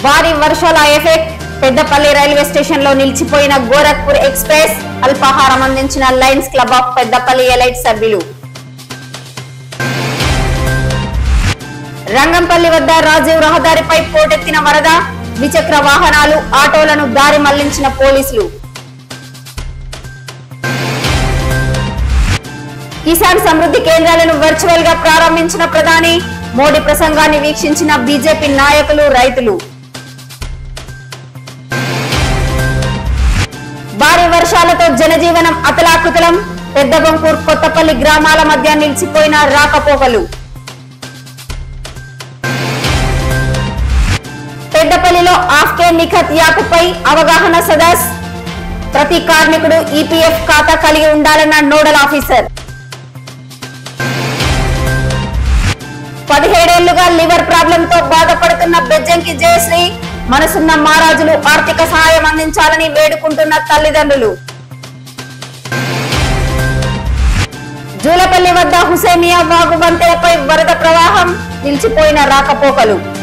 భారీ వర్షాల effect Peddapalli railway station లో నిలిచిపోయిన గోరఖ్పూర్ ఎక్స్ప్రెస్ అల్పాహారం అందించిన lions club of Peddapalli elite సభ్యులు రంగంపల్లి వద్ద రాజీవ్ రహదారిపై పోటెత్తిన వరద ద్విచక్ర వాహనాలు ఆటోలను దారి మళ్లించిన పోలీసులు కిసాన్ సమృద్ధి కేంద్రాలను వర్చువల్ గా ప్రారంభించిన ప్రధాని మోడీ ప్రసంగాన్ని వీక్షించిన బీజేపీ నాయకులు రైతులు భారీ వర్షాలతో జనజీవనం అతలాకుతలం పెద్దబంకూర్ కొత్తపల్లి గ్రామాల మధ్య నిలిచిపోయిన రాకపోకలు పెద్దపల్లిలో ఆఫ్కే నిఖత్ యాప్పై అవగాహన సదస్ ప్రతి కార్మికుడు ఈపీఎఫ్ ఖాతా కలిగి ఉండాలన్న నోడల్ ఆఫీసర్ పదిహేడేళ్లుగా లివర్ ప్రాబ్లం తో బాధపడుతున్న బెజ్జంకి జయశ్రీ మనసున్న మహారాజులు ఆర్థిక సహాయం అందించాలని వేడుకుంటున్న తల్లిదండ్రులు జూలపల్లి వద్ద హుసేమియా వాగు వంతెనపై వరద ప్రవాహం నిలిచిపోయిన రాకపోకలు